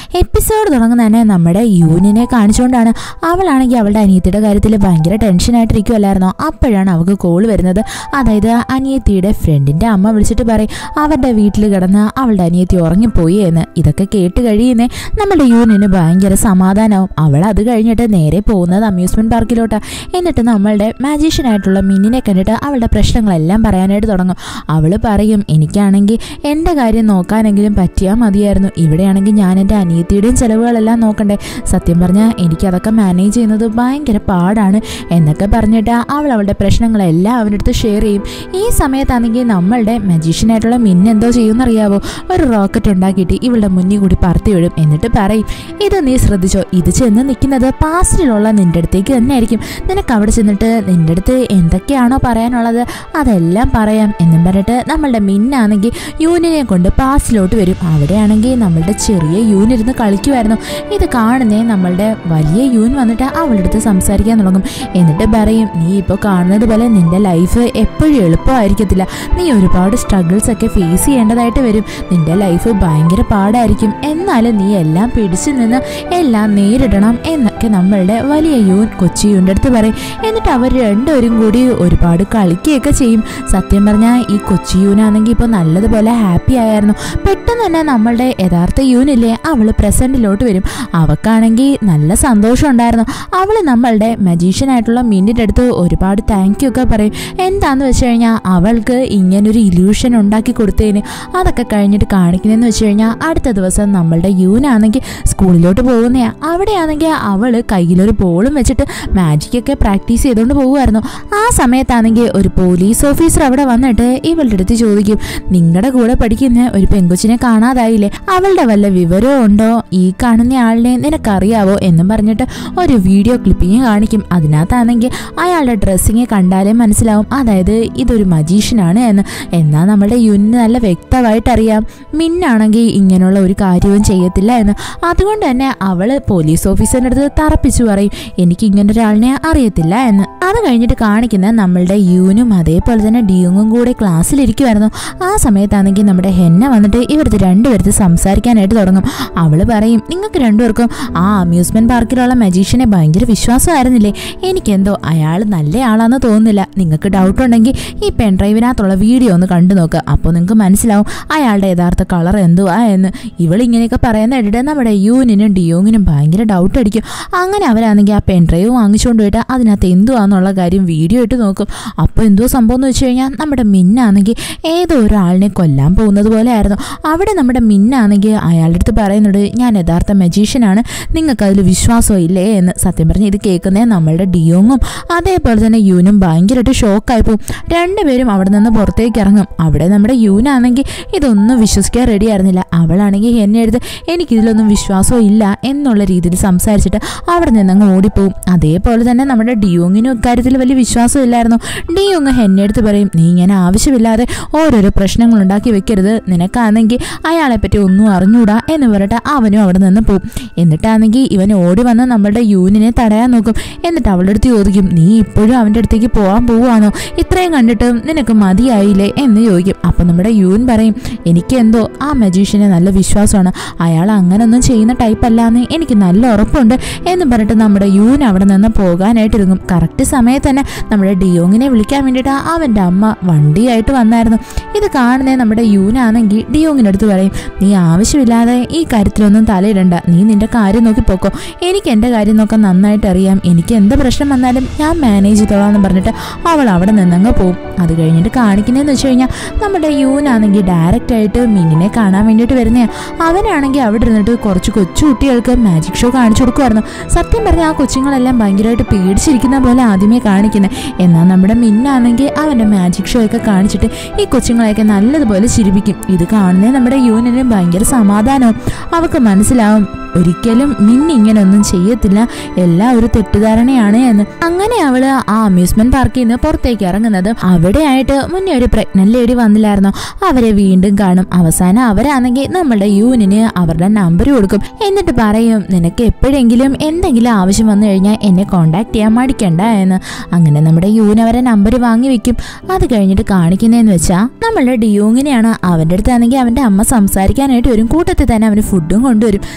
episode തുടങ്ങുന്ന തന്നെ നമ്മുടെ യൂനിനെ കാണിച്ചുകൊണ്ടാണ് അവളാണെങ്കിൽ അവളുടെ അനിയത്തിയുടെ കാര്യത്തിൽ ഭയങ്കര ടെൻഷനായിട്ടിരിക്കുമല്ലായിരുന്നോ അപ്പോഴാണ് അവൾക്ക് കോൾ വരുന്നത് അതായത് അനിയത്തിയുടെ ഫ്രണ്ടിന്റെ അമ്മ വിളിച്ചിട്ട് പറയും അവരുടെ വീട്ടിൽ കിടന്ന് അവളുടെ അനിയത്തി ഉറങ്ങിപ്പോയി എന്ന് ഇതൊക്കെ കേട്ട് കഴിയുന്നേ നമ്മുടെ യൂനിന് ഭയങ്കര സമാധാനവും അവൾ അത് കഴിഞ്ഞിട്ട് നേരെ പോകുന്നത് അമ്യൂസ്മെന്റ് പാർക്കിലോട്ടാണ് എന്നിട്ട് നമ്മളുടെ മാജീഷ്യനായിട്ടുള്ള മിന്നിനെ കണ്ടിട്ട് അവളുടെ പ്രശ്നങ്ങളെല്ലാം പറയാനായിട്ട് തുടങ്ങും അവൾ പറയും എനിക്കാണെങ്കിൽ എൻ്റെ കാര്യം നോക്കാനെങ്കിലും പറ്റിയാൽ മതിയായിരുന്നു ഇവിടെയാണെങ്കിൽ ഞാൻ എൻ്റെ അനിയത്തിയുടെയും ചിലവുകളെല്ലാം നോക്കണ്ടേ സത്യം പറഞ്ഞാൽ എനിക്കതൊക്കെ മാനേജ് ചെയ്യുന്നത് ഭയങ്കര പാടാണ് എന്നൊക്കെ പറഞ്ഞിട്ട് അവൾ അവളുടെ പ്രശ്നങ്ങളെല്ലാം അവൻ്റെ അടുത്ത് ഷെയർ ചെയ്യും ഈ സമയത്താണെങ്കിൽ നമ്മളുടെ മജീഷ്യനായിട്ടുള്ള മിന്ന് എന്തോ ചെയ്യുമെന്നറിയാവോ ഒരു റോക്കറ്റ് ഉണ്ടാക്കിയിട്ട് ഇവളുടെ മുന്നിൽ കൂടി പറത്തി വിടും എന്നിട്ട് പറയും ഇത് നീ ശ്രദ്ധിച്ചോ ഇത് ചെന്ന് നിൽക്കുന്നത് പാസ്റ്റിലുള്ള നിൻ്റെ അടുത്തേക്ക് തന്നെ ആയിരിക്കും നിനക്ക് അവിടെ ചെന്നിട്ട് നിൻ്റെ അടുത്ത് എന്തൊക്കെയാണോ പറയാനുള്ളത് അതെല്ലാം പറയാം എന്നും പറഞ്ഞിട്ട് നമ്മളുടെ മിന്നാണെങ്കിൽ യൂനിനെ കൊണ്ട് പാസ്റ്റിലോട്ട് വരും അവിടെയാണെങ്കിൽ നമ്മളുടെ ചെറിയ യൂൻ ഇരുന്ന് കളിക്കുമായിരുന്നു ഇത് കാണുന്നേ നമ്മളുടെ വലിയ യൂൻ വന്നിട്ട് അവളുടെ അടുത്ത് സംസാരിക്കാൻ തുടങ്ങും എന്നിട്ട് പറയും നീ ഇപ്പോൾ കാണുന്നത് പോലെ നിന്റെ ലൈഫ് എപ്പോഴും എളുപ്പമായിരിക്കത്തില്ല നീ ഒരുപാട് സ്ട്രഗിൾസ് ഒക്കെ ഫേസ് ചെയ്യേണ്ടതായിട്ട് വരും നിന്റെ ലൈഫ് ഭയങ്കര പാടായിരിക്കും എന്നാലും നീ എല്ലാം പിടിച്ചു നിന്ന് എല്ലാം നേരിടണം എന്നൊക്കെ നമ്മളുടെ വലിയ യൂൻ കൊച്ചു യൂൻ്റെ അടുത്ത് പറയും എന്നിട്ട് അവർ രണ്ടുപേരും കൂടി ഒരുപാട് കളിക്കുകയൊക്കെ ചെയ്യും സത്യം പറഞ്ഞാൽ ഈ കൊച്ചു യൂനാണെങ്കിൽ ഇപ്പോൾ നല്ലതുപോലെ ഹാപ്പി ആയിരുന്നു പെട്ടെന്ന് തന്നെ നമ്മളുടെ യഥാർത്ഥ യൂനില്ലേ അവൾ പ്രസൻറ്റിലോട്ട് വരും അവക്കാണെങ്കിൽ നല്ല സന്തോഷം ഉണ്ടായിരുന്നു അവൾ നമ്മളുടെ മജീഷ്യനായിട്ടുള്ള മിന്നിൻ്റെ അടുത്ത് ഒരുപാട് താങ്ക് യു ഒക്കെ പറയും എന്താന്ന് വെച്ച് കഴിഞ്ഞാൽ അവൾക്ക് ഇങ്ങനൊരു ഇല്യൂഷൻ ഉണ്ടാക്കി കൊടുത്തതിന് അതൊക്കെ കഴിഞ്ഞിട്ട് കാണിക്കുന്നതെന്ന് വെച്ച് കഴിഞ്ഞാൽ അടുത്ത ദിവസം നമ്മളുടെ യൂനാണെങ്കിൽ സ്കൂളിലോട്ട് പോകുന്നതാണ് അവിടെയാണെങ്കിൽ അവൾ കയ്യിലൊരു ബോളും വെച്ചിട്ട് മാജിക്കൊക്കെ പ്രാക്ടീസ് ചെയ്തുകൊണ്ട് പോകുമായിരുന്നു ആ സമയത്താണെങ്കിൽ ഒരു പോലീസ് ഓഫീസർ അവിടെ വന്നിട്ട് ഇവളുടെ അടുത്ത് ചോദിക്കും നിങ്ങളുടെ കൂടെ പഠിക്കുന്ന ഒരു പെങ്കൊച്ചിനെ കാണാതായില്ലേ അവളുടെ വല്ല വിവരവും ഉണ്ടോ ഈ കാണുന്ന ആളിനെ നിനക്കറിയാവോ എന്നും പറഞ്ഞിട്ട് ഒരു വീഡിയോ ക്ലിപ്പിങ് കാണിക്കും അതിനകത്താണെങ്കിൽ അയാളുടെ ഡ്രസ്സിങ് കണ്ടാലേ മനസ്സിലാവും അതായത് ഇതൊരു മജീഷ്യനാണ് എന്ന് എന്നാൽ നമ്മുടെ യൂനിന് നല്ല വ്യക്തമായിട്ട് അറിയാം മിന്നാണെങ്കിൽ ഇങ്ങനെയുള്ള ഒരു കാര്യവും ചെയ്യത്തില്ല എന്ന് അതുകൊണ്ട് തന്നെ അവൾ പോലീസ് ഓഫീസറിൻ്റെ അടുത്ത് തറപ്പിച്ചു പറയും എനിക്ക് ഇങ്ങനെ ഒരാളിനെ അറിയത്തില്ല എന്ന് അത് കഴിഞ്ഞിട്ട് കാണിക്കുന്ന നമ്മളുടെ യൂനും അതേപോലെ തന്നെ ഡിയുങ്ങും കൂടെ ക്ലാസ്സിലിരിക്കുമായിരുന്നു ആ സമയത്താണെങ്കിൽ നമ്മുടെ ഹെന്ന വന്നിട്ട് ഇവർക്ക് രണ്ടുപേർക്ക് സംസാരിക്കാനായിട്ട് തുടങ്ങും അവൾ പറയും നിങ്ങൾക്ക് രണ്ടുപേർക്കും ആ അമ്യൂസ്മെന്റ് പാർക്കിലുള്ള മജീഷ്യനെ ഭയങ്കര വിശ്വാസമായിരുന്നില്ലേ എനിക്കെന്തോ അയാൾ നല്ല ആളാന്ന് തോന്നുന്നില്ല നിങ്ങൾക്ക് ഡൗട്ട് ഉണ്ടെങ്കിൽ ഈ പെൻ ഡ്രൈവിനകത്തുള്ള വീഡിയോ ഒന്ന് കണ്ടു നോക്കുക അപ്പോൾ നിങ്ങൾക്ക് മനസ്സിലാവും അയാളുടെ യഥാർത്ഥ കളർ എന്തുവാ എന്ന് ഇവളിങ്ങനെയൊക്കെ പറയുന്ന കേട്ടിട്ട് നമ്മുടെ യൂനിനും ഡിയോങ്ങിനും ഭയങ്കര ഡൗട്ട് അടിക്കും അങ്ങനെ അവരാണെങ്കിൽ ആ പെൻ ഡ്രൈവ് വാങ്ങിച്ചുകൊണ്ട് പോയിട്ട് അതിനകത്ത് എന്തുവാന്നുള്ള കാര്യം വീഡിയോ ഇട്ട് നോക്കും അപ്പോൾ എന്തോ സംഭവം എന്ന് വെച്ച് കഴിഞ്ഞാൽ നമ്മുടെ മിന്നാണെങ്കിൽ ഏതോ ഒരാളിനെ കൊല്ലാൻ പോകുന്നത് പോലെ ആയിരുന്നു അവിടെ നമ്മുടെ മിന്നാണെങ്കിൽ അയാളുടെ അടുത്ത് പറയുന്നുണ്ട് ഞാൻ യഥാർത്ഥ മജീഷ്യനാണ് നിങ്ങൾക്ക് അതിൽ വിശ്വാസം ഇല്ലേ എന്ന് സത്യം പറഞ്ഞ് ഇത് കേൾക്കുന്നേ നമ്മളുടെ ഡിയോങ്ങും അതേപോലെ തന്നെ യൂനും ഭയങ്കരമായിട്ട് ഷോക്കായി പോകും രണ്ടുപേരും അവിടെ നിന്ന് പുറത്തേക്ക് ഇറങ്ങും അവിടെ നമ്മുടെ യൂനാണെങ്കിൽ ഇതൊന്നും വിശ്വസിക്കാൻ റെഡി ആയിരുന്നില്ല അവളാണെങ്കിൽ എന്നെ എടുത്ത് എനിക്കിതിലൊന്നും വിശ്വാസവും ഇല്ല എന്നുള്ള രീതിയിൽ സംസാരിച്ചിട്ട് അവിടെ നിന്നങ്ങ് ഓടിപ്പോവും അതേപോലെ തന്നെ നമ്മുടെ ഡിയോങ്ങിനും ഇക്കാര്യത്തിൽ വലിയ വിശ്വാസം ഇല്ലായിരുന്നു ഡിയോങ് എന്നെ എടുത്ത് പറയും നീ ഇങ്ങനെ ആവശ്യമില്ലാതെ ഓരോരോ പ്രശ്നങ്ങൾ ഉണ്ടാക്കി വെക്കരുത് നിനക്കാണെങ്കിൽ അയാളെ പറ്റി ഒന്നും അറിഞ്ഞൂടാ എന്ന് പറഞ്ഞിട്ട് അവനും അവിടെ നിന്ന് പോവും എന്നിട്ടാണെങ്കിൽ ഇവൻ ഓടി വന്ന് നമ്മളുടെ യൂനിനെ തടയാൻ നോക്കും എന്നിട്ട് അവളുടെ അടുത്ത് ചോദിക്കും നീ ഇപ്പോഴും അവൻ്റെ അടുത്തേക്ക് പോകാൻ പോവാണോ ഇത്രയും കണ്ടിട്ടും നിനക്ക് മതിയായില്ലേ എന്ന് ചോദിക്കും അപ്പം നമ്മുടെ യൂൻ പറയും എനിക്ക് എന്തോ ആ മജീഷ്യനെ നല്ല വിശ്വാസമാണ് അയാൾ അങ്ങനൊന്നും ചെയ്യുന്ന ടൈപ്പ് അല്ലാന്ന് എനിക്ക് നല്ല ഉറപ്പുണ്ട് എന്ന് പറഞ്ഞിട്ട് നമ്മുടെ യൂൻ അവിടെ നിന്ന് പോകാനായിട്ടിരുങ്ങും കറക്റ്റ് സമയത്ത് തന്നെ നമ്മുടെ ഡിയോങ്ങിനെ വിളിക്കാൻ വേണ്ടിയിട്ട് അവൻ്റെ അമ്മ വണ്ടിയായിട്ട് വന്നായിരുന്നു ഇത് കാണുന്നേ നമ്മുടെ യൂനാണെങ്കിൽ ഡിയോങ്ങിൻ്റെ അടുത്ത് പറയും നീ ആവശ്യമില്ലാതെ ഈ കാര്യത്തിലൊന്നും തലയിടണ്ട നീ നിന്റെ കാര്യം നോക്കി പോക്കോ എനിക്ക് എൻ്റെ കാര്യം നോക്കാൻ നന്നായിട്ട് അറിയാം എനിക്ക് എന്ത് പ്രശ്നം വന്നാലും ഞാൻ മാനേജ് ചെയ്തോളാം എന്ന് പറഞ്ഞിട്ട് അവൾ അവിടെ നിന്നങ്ങ് പോവും അത് കഴിഞ്ഞിട്ട് കാണിക്കുന്നതെന്ന് വെച്ച് കഴിഞ്ഞാൽ നമ്മുടെ യൂനാണെങ്കിൽ ഡയറക്റ്റ് ആയിട്ട് മിന്നിനെ കാണാൻ വേണ്ടിയിട്ട് വരുന്നതാണ് അവനാണെങ്കിൽ അവിടെ ഇരുന്നിട്ട് കുറച്ച് കൊച്ചു കുട്ടികൾക്ക് മാജിക് ഷോ കാണിച്ചു കൊടുക്കുമായിരുന്നു സത്യം പറഞ്ഞാൽ ആ കൊച്ചുങ്ങളെല്ലാം ഭയങ്കരമായിട്ട് പേടിച്ചിരിക്കുന്ന പോലെ ആദ്യമേ കാണിക്കുന്നത് എന്നാൽ നമ്മുടെ മിന്നാണെങ്കിൽ അവൻ്റെ മാജിക് ഷോ ഒക്കെ കാണിച്ചിട്ട് ഈ കൊച്ചുങ്ങളെയൊക്കെ നല്ലതുപോലെ ചിരിപ്പിക്കും ഇത് കാണുന്നത് നമ്മുടെ യൂണിന് ഭയങ്കര സമാധാനവും അവൾക്ക് മനസ്സിലാവും ഒരിക്കലും മിന്നി ഇങ്ങനെ ഒന്നും ചെയ്യത്തില്ല എല്ലാം ഒരു തെറ്റിദ്ധാരണയാണ് എന്ന് അങ്ങനെ അവള് ആ അമ്യൂസ്മെന്റ് പാർക്കിൽ നിന്ന് പുറത്തേക്ക് ഇറങ്ങുന്നത് അവിടെ ആയിട്ട് മുന്നേ ഒരു പ്രഗ്നന്റ് ലേഡി വന്നില്ലായിരുന്നോ അവരെ വീണ്ടും കാണും അവസാനം അവരാണെങ്കിൽ നമ്മുടെ യൂനിന് അവരുടെ നമ്പർ കൊടുക്കും എന്നിട്ട് പറയും നിനക്ക് എപ്പോഴെങ്കിലും എന്തെങ്കിലും ആവശ്യം വന്നു കഴിഞ്ഞാൽ എന്നെ കോണ്ടാക്ട് ചെയ്യാൻ മടിക്കണ്ട എന്ന് അങ്ങനെ നമ്മുടെ യൂൻ അവരെ നമ്പർ വാങ്ങി വെക്കും അത് കഴിഞ്ഞിട്ട് കാണിക്കുന്നതെന്ന് വെച്ചാൽ നമ്മളുടെ ഡിയോങ്ങിനെയാണ് അവൻ്റെ അടുത്താണെങ്കിൽ അവൻ്റെ അമ്മ സംസാരിക്കാനായിട്ട് വരും കൂട്ടത്തിൽ തന്നെ അവന് ഫുഡും കൊണ്ടുവരും സത്യം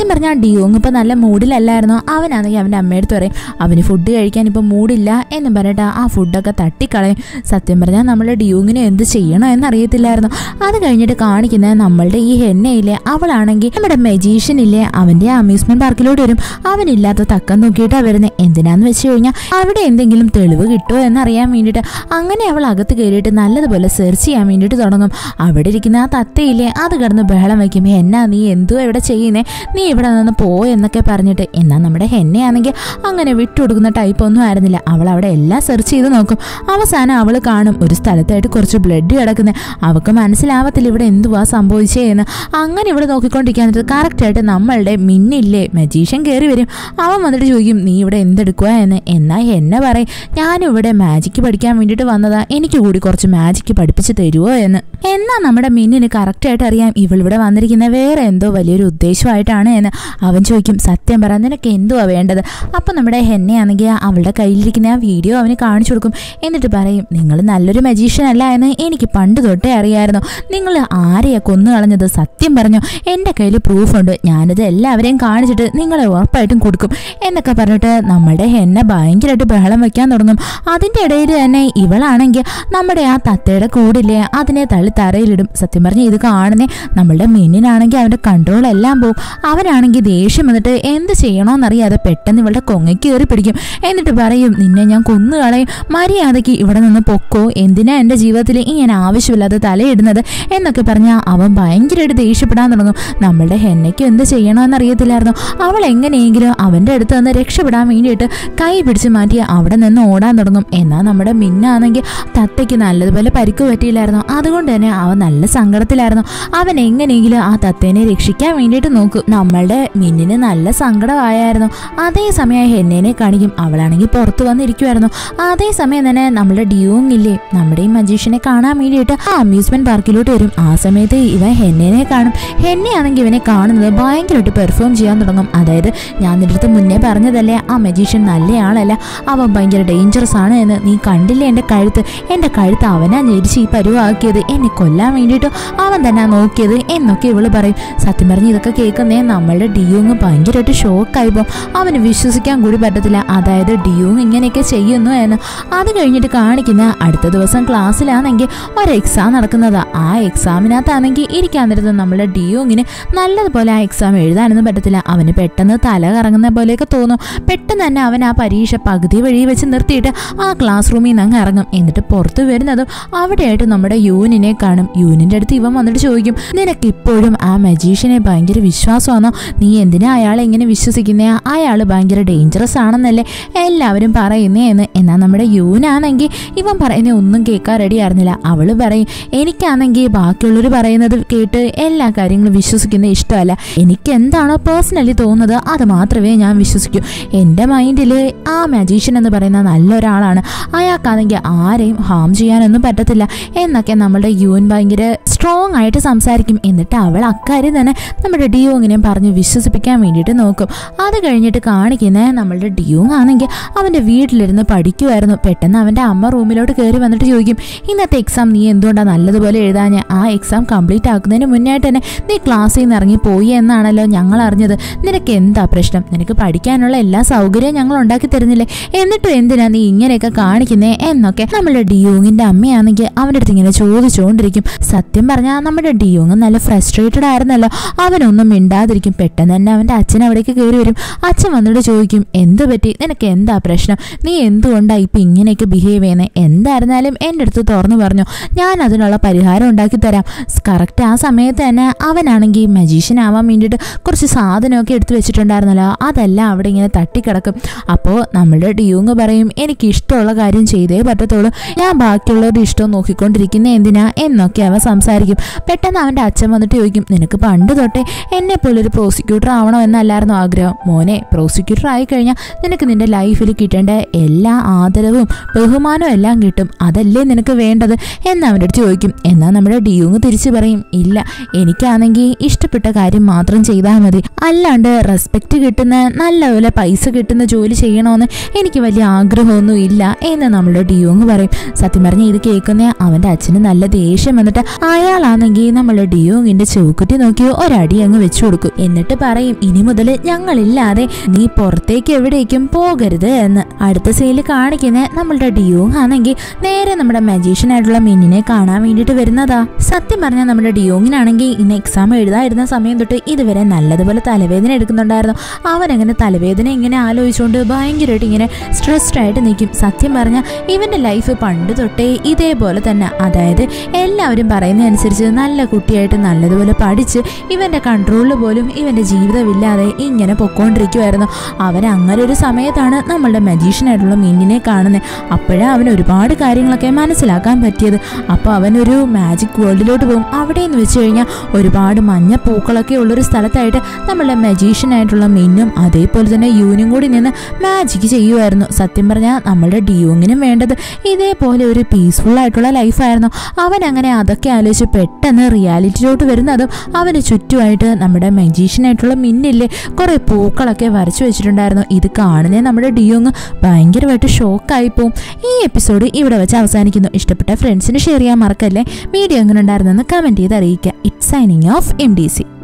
പറഞ്ഞാൽ ഡിയോങ് ഇപ്പൊ നല്ല മൂഡിലല്ലായിരുന്നോ അവനാണെങ്കിൽ അവന്റെ അമ്മയടുത്ത് പറയും അവന് ഫുഡ് കഴിക്കാൻ ഇപ്പൊ മൂഡില്ല എന്നും പറഞ്ഞിട്ട് ആ ഫുഡൊക്കെ തട്ടിക്കളയും സത്യം പറഞ്ഞാൽ നമ്മുടെ ഡിയോങ്ങിനെ എന്ത് ചെയ്യണോ എന്നറിയത്തില്ലായിരുന്നു അത് കഴിഞ്ഞിട്ട് കാണിക്കുന്നത് നമ്മളുടെ ഈ ഹെന്നയില്ലേ അവളാണെങ്കിൽ നമ്മുടെ മെജീഷ്യൻ ഇല്ലേ അവന്റെ അമ്യൂസ്മെന്റ് പാർക്കിലോട്ട് വരും അവനില്ലാത്ത തക്കം നോക്കിയിട്ടാ വരുന്നത് എന്തിനാന്ന് വെച്ച് കഴിഞ്ഞാൽ അവിടെ എന്തെങ്കിലും തെളിവ് കിട്ടുമോ എന്നറിയാൻ വേണ്ടിയിട്ട് അങ്ങനെ അവൾ അകത്ത് കയറിയിട്ട് നല്ലതുപോലെ സെർച്ച് ചെയ്യാൻ വേണ്ടിയിട്ട് തുടങ്ങും അവിടെ ഇരിക്കുന്ന ആ തത്തയില്ലേ അത് കിടന്ന് ബഹളം വയ്ക്കും എന്നാ നീ എന്തുവാ ഇവിടെ ചെയ്യുന്നേ നീ ഇവിടെ നിന്ന് പോ എന്നൊക്കെ പറഞ്ഞിട്ട് എന്നാൽ നമ്മുടെ ഹെന്നയാണെങ്കിൽ അങ്ങനെ വിട്ടുകൊടുക്കുന്ന ടൈപ്പ് ഒന്നും ആയിരുന്നില്ല അവൾ അവിടെ എല്ലാം സെർച്ച് ചെയ്ത് നോക്കും അവസാനം അവൾ കാണും ഒരു സ്ഥലത്തായിട്ട് കുറച്ച് ബ്ലഡ് കിടക്കുന്നത് അവൾക്ക് മനസ്സിലാവത്തില്ല ഇവിടെ എന്തുവാ സംഭവിച്ചേ എന്ന് അങ്ങനെ ഇവിടെ നോക്കിക്കൊണ്ടിരിക്കാന്നിട്ട് കറക്റ്റായിട്ട് നമ്മളുടെ മിന്നില്ലേ മജീഷ്യൻ കയറി വരും അവൻ വന്നിട്ട് ചോദിക്കും നീ ഇവിടെ എന്തെടുക്കുക എന്ന് എന്നാൽ എന്നെ പറയും ഞാനിവിടെ മാജിക്ക് പഠിക്കാൻ വേണ്ടിയിട്ട് വന്നതാ എനിക്ക് കൂടി കുറച്ച് മാജിക്ക് പഠിപ്പിച്ച് തരുമോ എന്ന് എന്നാൽ നമ്മുടെ മിന്നിന് കറക്റ്റായിട്ട് അറിയാം ഇവളിവിടെ വന്നിരിക്കുന്ന വേറെ എന്തോ വലിയൊരു ഉദ്ദേശമായിട്ടാണ് എന്ന് അവൻ ചോദിക്കും സത്യം പറ നിനക്ക് എന്തുവാ വേണ്ടത് അപ്പം നമ്മുടെ ഹെന്നയാണെങ്കിൽ അവളുടെ കയ്യിലിരിക്കുന്ന ആ വീഡിയോ അവന് കാണിച്ചു കൊടുക്കും എന്നിട്ട് പറയും നിങ്ങൾ നല്ലൊരു മജീഷ്യൻ അല്ല എന്ന് എനിക്ക് പണ്ട് തൊട്ടേ അറിയായിരുന്നു നിങ്ങൾ ആരെയാ കൊന്നു കളഞ്ഞത് സത്യം പറഞ്ഞു എൻ്റെ കയ്യിൽ പ്രൂഫുണ്ട് ഞാനിത് എല്ലാവരെയും കാണിച്ചിട്ട് നിങ്ങളെ ഉറപ്പായിട്ടും കൊടുക്കും എന്നൊക്കെ പറഞ്ഞിട്ട് നമ്മുടെ ഹെന്ന ഭയങ്കരമായിട്ട് ബഹളം വെക്കാൻ തുടങ്ങും അതിൻ്റെ ഇടയിൽ തന്നെ ഇവളാണെങ്കിൽ നമ്മുടെ ആ തത്തയുടെ കൂടില്ലേ അതിനെ തള്ളി തറയിലിടും സത്യം പറഞ്ഞ് ഇത് കാണുന്നേ നമ്മളുടെ മിന്നിനാണെങ്കിൽ അവൻ്റെ കൺട്രോൾ എല്ലാം പോകും അവനാണെങ്കിൽ ദേഷ്യം വന്നിട്ട് എന്ത് ചെയ്യണമെന്നറിയാതെ പെട്ടെന്ന് ഇവളുടെ കൊങ്ങയ്ക്ക് കയറി പിടിക്കും എന്നിട്ട് പറയും നിന്നെ ഞാൻ കൊന്നു കളയും മര്യാദയ്ക്ക് ഇവിടെ നിന്ന് പൊക്കോ എന്തിനാ എൻ്റെ ജീവിതത്തിൽ ഇങ്ങനെ ആവശ്യമില്ലാതെ തലയിടുന്നത് എന്നൊക്കെ പറഞ്ഞാൽ അവൻ ഭയങ്കരമായിട്ട് ദേഷ്യപ്പെടാൻ തുടങ്ങും നമ്മളുടെ ഹെന്നയ്ക്ക് എന്ത് ചെയ്യണമെന്ന് അറിയത്തില്ലായിരുന്നു അവൾ എങ്ങനെയെങ്കിലും അവൻ്റെ അടുത്ത് നിന്ന് രക്ഷപ്പെടാൻ വേണ്ടിയിട്ട് കൈ പിടിച്ച് മാറ്റി അവിടെ നിന്ന് ഓടാൻ തുടങ്ങും എന്നാൽ നമ്മുടെ മിന്നാണെങ്കിൽ തത്തയ്ക്ക് നല്ലതുപോലെ പരിക്ക് പറ്റിയില്ലായിരുന്നു അതുകൊണ്ട് തന്നെ അവൻ നല്ല സങ്കടത്തിലായിരുന്നു അവൻ എങ്ങനെയെങ്കിലും ആ തത്തേനെ രക്ഷിക്കാൻ വേണ്ടിയിട്ട് നോക്കും നമ്മളുടെ മിന്നിന് നല്ല സങ്കടമായായിരുന്നു അതേസമയം ഹെന്നേനെ കാണിക്കും അവളാണെങ്കിൽ പുറത്ത് വന്നിരിക്കുമായിരുന്നു അതേസമയം തന്നെ നമ്മുടെ ഡ്യൂങ് ഇല്ലേ നമ്മുടെ ഈ മജീഷ്യനെ കാണാൻ വേണ്ടിയിട്ട് ആ അമ്യൂസ്മെന്റ് പാർക്കിലോട്ട് വരും ആ സമയത്ത് ഇവൻ ഹെന്നേനെ കാണും ഹെന്നയാണെങ്കിൽ ഇവനെ കാണുന്നത് ഭയങ്കരമായിട്ട് പെർഫോം ചെയ്യാൻ തുടങ്ങും അതായത് ഞാൻ നിന്റെ അടുത്ത് മുന്നേ പറഞ്ഞതല്ലേ ആ മജീഷ്യൻ നല്ലയാളല്ല അവൻ ഭയങ്കര ഡേഞ്ചറസ് ആണ് എന്ന് നീ കണ്ടില്ലേ എൻ്റെ കഴുത്ത് എൻ്റെ കഴുത്ത് അവനാ ഞെരിച്ച് ഈ പരുവാക്കിയത് എന്നെ കൊല്ലാൻ വേണ്ടിയിട്ട് അവൻ തന്നെ നോക്കിയത് എന്നൊക്കെ ഇവള് പറയും സത്യം പറഞ്ഞ് ഇതൊക്കെ കേൾക്കുന്നേ നമ്മളുടെ ഡിയോങ് ഭയങ്കരമായിട്ട് ഷോക്കായി പോകും അവന് വിശ്വസിക്കാൻ കൂടി പറ്റത്തില്ല അതായത് ഡിയോങ് ഇങ്ങനെയൊക്കെ ചെയ്യുന്നു എന്ന് അത് കഴിഞ്ഞിട്ട് കാണിക്കുന്ന അടുത്ത ദിവസം ക്ലാസ്സിലാണെങ്കിൽ ഒരു എക്സാം നടക്കുന്നതാ ആ എക്സാമിനകത്താണെങ്കിൽ ഇരിക്കാൻ നേരത്ത് നമ്മുടെ ഡിയോങ്ങിന് നല്ലതുപോലെ ആ എക്സാം എഴുതാനൊന്നും പറ്റത്തില്ല അവന് പെട്ടെന്ന് തല കറങ്ങുന്ന പോലെയൊക്കെ തോന്നും പെട്ടെന്ന് തന്നെ അവൻ ആ പരീക്ഷ പകുതി വഴി വെച്ച് നിർത്തിയിട്ട് ആ ക്ലാസ് റൂമിൽ നിന്ന് അങ്ങ് ഇറങ്ങും എന്നിട്ട് പുറത്ത് വരുന്നതും അവിടെയായിട്ട് നമ്മുടെ യൂനിനെ കാണും യൂനിന്റെ അടുത്ത് ഇവൻ വന്നിട്ട് ചോദിക്കും നിനക്ക് ഇപ്പോഴും ആ മജീഷ്യനെ ഭയങ്കര വിശ്വാസമാണോ നീ എന്തിനാ അയാളെ ഇങ്ങനെ വിശ്വസിക്കുന്നേ അയാൾ ഭയങ്കര ഡേഞ്ചറസ് ആണെന്നല്ലേ എല്ലാവരും പറയുന്നേ എന്ന് എന്നാൽ നമ്മുടെ യൂനാണെങ്കിൽ ഇവൻ പറയുന്ന ഒന്നും കേൾക്കാൻ റെഡി ആയിരുന്നില്ല അവള് പറയും എനിക്കാണെങ്കിൽ ബാക്കിയുള്ളവർ പറയുന്നത് കേട്ട് എല്ലാ കാര്യങ്ങളും വിശ്വസിക്കുന്നത് ഇഷ്ടമല്ല എനിക്ക് എന്താണോ പേഴ്സണലി തോന്നുന്നത് അത് മാത്രമേ ഞാൻ വിശ്വസിക്കൂ എൻ്റെ മൈൻഡിൽ ആ മജീഷ്യൻ എന്ന് പറയുന്ന നല്ലൊരാളാണ് അയാൾക്കാണെങ്കിൽ ആരെയും ഹാം ചെയ്യാനൊന്നും പറ്റത്തില്ല എന്നൊക്കെ നമ്മളുടെ യൂൻ ഭയങ്കര സ്ട്രോങ് ആയിട്ട് സംസാരിക്കും എന്നിട്ട് അവൾ അക്കാര്യം തന്നെ നമ്മുടെ ഡിയോങ്ങിനെയും പറഞ്ഞ് വിശ്വസിപ്പിക്കാൻ വേണ്ടിയിട്ട് നോക്കും അത് കഴിഞ്ഞിട്ട് കാണിക്കുന്ന നമ്മളുടെ ഡിയോങ് ആണെങ്കിൽ അവൻ്റെ വീട്ടിലിരുന്ന് പഠിക്കുമായിരുന്നു പെട്ടെന്ന് അവൻ്റെ അമ്മ റൂമിലോട്ട് കയറി വന്നിട്ട് ചോദിക്കും ഇന്നത്തെ എക്സാം നീ എന്തുകൊണ്ടാണ് നല്ലതുപോലെ എഴുതാഞ്ഞ് ആ എക്സാം കംപ്ലീറ്റ് ആക്കുന്നതിന് മുന്നായിട്ട് തന്നെ നീ ക്ലാസ്സിൽ നിന്ന് ഇറങ്ങി പോയി എന്നാണല്ലോ ഞങ്ങൾ അറിഞ്ഞത് നിനക്ക് എന്താ പ്രശ്നം നിനക്ക് പഠിക്കാനുള്ള എല്ലാ സൗകര്യവും ഞങ്ങൾ ഉണ്ടാക്കി തരുന്നില്ലേ എന്നിട്ടും എന്തിനാ നീ ഇങ്ങനെയൊക്കെ കാണിക്കുന്നേ എന്നൊക്കെ നമ്മുടെ ഡിയോങ്ങിന്റെ അമ്മയാണെങ്കിൽ അവൻ്റെ അടുത്ത് ഇങ്ങനെ ചോദിച്ചുകൊണ്ടിരിക്കും സത്യം പറഞ്ഞാൽ നമ്മുടെ ഡിയോങ് നല്ല ഫ്രസ്ട്രേറ്റഡ് ആയിരുന്നല്ലോ അവനൊന്നും മിണ്ടാതിരിക്കും പെട്ടെന്ന് തന്നെ അവൻ്റെ അച്ഛൻ അവിടേക്ക് കയറി വരും അച്ഛൻ വന്നിട്ട് ചോദിക്കും എന്ത് പറ്റി നിനക്ക് എന്താ പ്രശ്നം നീ എന്തുകൊണ്ടാ ഇപ്പം ഇങ്ങനെയൊക്കെ ബിഹേവ് ചെയ്യുന്നത് എന്തായിരുന്നാലും എൻ്റെ അടുത്ത് തുറന്നു പറഞ്ഞു ഞാൻ അതിനുള്ള പരിഹാരം ഉണ്ടാക്കി തരാം കറക്റ്റ് ആ സമയത്ത് തന്നെ അവനാണെങ്കിൽ മജീഷ്യൻ ആവാൻ വേണ്ടിയിട്ട് കുറച്ച് സാധനമൊക്കെ എടുത്തു വെച്ചിട്ടുണ്ടായിരുന്നല്ലോ അതെല്ലാം അവിടെ ഇങ്ങനെ തട്ടിക്കിടക്കും അപ്പോൾ നമ്മുടെ ഡിയൂങ് പറയും എനിക്ക് ഇഷ്ടമുള്ള കാര്യം ചെയ്തേ പറ്റത്തുള്ളൂ ഞാൻ ബാക്കിയുള്ളവരുടെ ഇഷ്ടം നോക്കിക്കൊണ്ടിരിക്കുന്ന എന്തിനാ എന്നൊക്കെ അവൻ സംസാരിക്കും പെട്ടെന്ന് അവൻ്റെ അച്ഛൻ വന്നിട്ട് ചോദിക്കും നിനക്ക് പണ്ട് തൊട്ടേ എന്നെ പോലെ ഒരു പ്രോസിക്യൂട്ടർ ആവണോ എന്നല്ലായിരുന്നു ആഗ്രഹം മോനെ പ്രോസിക്യൂട്ടർ ആയി കഴിഞ്ഞാൽ നിനക്ക് നിന്റെ ലൈഫിൽ കിട്ടേണ്ട എല്ലാ ആദരവും ബഹുമാനവും എല്ലാം കിട്ടും അതല്ലേ നിനക്ക് വേണ്ടത് എന്ന് അവൻ്റെ അടുത്ത് ചോദിക്കും എന്നാൽ നമ്മുടെ ഡിയൂങ് തിരിച്ചു പറയും ഇല്ല എനിക്കാണെങ്കിൽ ഇഷ്ടപ്പെട്ട കാര്യം മാത്രം ചെയ്താൽ മതി അല്ലാണ്ട് റെസ്പെക്റ്റ് കിട്ടുന്ന നല്ലപോലെ പൈസ കിട്ടുന്ന ജോലി ചെയ്യണമെന്ന് എനിക്ക് വലിയ ആഗ്രഹമൊന്നും ഇല്ല എന്ന് നമ്മുടെ ഡിയോങ് പറയും സത്യം പറഞ്ഞ് ഇത് കേൾക്കുന്ന അവൻ്റെ അച്ഛന് നല്ല ദേഷ്യം വന്നിട്ട് അയാളാണെങ്കിൽ നമ്മുടെ ഡിയോങ്ങിന്റെ ചൂക്കുറ്റി നോക്കി ഒരടി അങ്ങ് വെച്ചു കൊടുക്കും എന്നിട്ട് എന്നിട്ട് പറയും ഇനി മുതൽ ഞങ്ങളില്ലാതെ നീ പുറത്തേക്ക് എവിടേക്കും പോകരുത് എന്ന് അടുത്ത സീനിൽ കാണിക്കുന്ന നമ്മളുടെ ഡിയോങ് ആണെങ്കിൽ നേരെ നമ്മുടെ മജീഷ്യൻ ആയിട്ടുള്ള മിന്നിനെ കാണാൻ വേണ്ടിയിട്ട് വരുന്നതാ സത്യം പറഞ്ഞാൽ നമ്മുടെ ഡിയോങ്ങിനാണെങ്കിൽ ഇന്ന് എക്സാം എഴുതാതിരുന്ന സമയം തൊട്ട് ഇതുവരെ നല്ലതുപോലെ തലവേദന എടുക്കുന്നുണ്ടായിരുന്നു അവനങ്ങനെ തലവേദന ഇങ്ങനെ ആലോചിച്ചുകൊണ്ട് ഭയങ്കരമായിട്ട് ഇങ്ങനെ സ്ട്രെസ്ഡ് ആയിട്ട് നിൽക്കും സത്യം പറഞ്ഞാൽ ഇവന്റെ ലൈഫ് പണ്ട് തൊട്ടേ ഇതേപോലെ തന്നെ അതായത് എല്ലാവരും പറയുന്ന അനുസരിച്ച് നല്ല കുട്ടിയായിട്ട് നല്ലതുപോലെ പഠിച്ച് ഇവന്റെ കൺട്രോളിൽ പോലും ഇവന്റെ ജീവിതമില്ലാതെ ഇങ്ങനെ പൊക്കോണ്ടിരിക്കുമായിരുന്നു അവൻ അങ്ങനെ ഒരു സമയത്താണ് നമ്മളുടെ മജീഷ്യനായിട്ടുള്ള മിന്നിനെ കാണുന്നത് അപ്പോഴാണ് അവൻ ഒരുപാട് കാര്യങ്ങളൊക്കെ മനസ്സിലാക്കാൻ പറ്റിയത് അപ്പോൾ അവനൊരു മാജിക് വേൾഡിലോട്ട് പോകും അവിടെ എന്ന് വെച്ച് കഴിഞ്ഞാൽ ഒരുപാട് മഞ്ഞ പൂക്കളൊക്കെ ഉള്ളൊരു സ്ഥലത്തായിട്ട് നമ്മളുടെ മജീഷ്യനായിട്ടുള്ള മിന്നും അതേപോലെ തന്നെ യൂനും കൂടി നിന്ന് മാജിക് ചെയ്യുമായിരുന്നു സത്യം പറഞ്ഞാൽ നമ്മളുടെ ഡിയോങ്ങിനും വേണ്ടത് ഇതേപോലെ ഒരു പീസ്ഫുൾ ആയിട്ടുള്ള ലൈഫായിരുന്നു അവൻ അങ്ങനെ അതൊക്കെ ആലോചിച്ച് പെട്ടെന്ന് റിയാലിറ്റിയിലോട്ട് വരുന്നതും അവന് ചുറ്റുമായിട്ട് നമ്മുടെ മജീഷ്യനായിട്ടുള്ള മിന്നില്ലേ കുറേ പൂക്കളൊക്കെ വരച്ചു വെച്ചിട്ടുണ്ടായിരുന്നു ഇത് കാണുന്നേ നമ്മുടെ ഡിയോങ് ഭയങ്കരമായിട്ട് ഷോക്കായി പോവും ഈ എപ്പിസോഡ് ഇവിടെ വെച്ച് അവസാനിക്കുന്നു ഇഷ്ടപ്പെട്ട ഫ്രണ്ട്സിന് ഷെയർ ചെയ്യാൻ മറക്കല്ലേ വീഡിയോ എങ്ങനെ ഉണ്ടായിരുന്നെന്ന് കമൻറ്റ് ചെയ്ത് അറിയിക്കുക it signing off M D C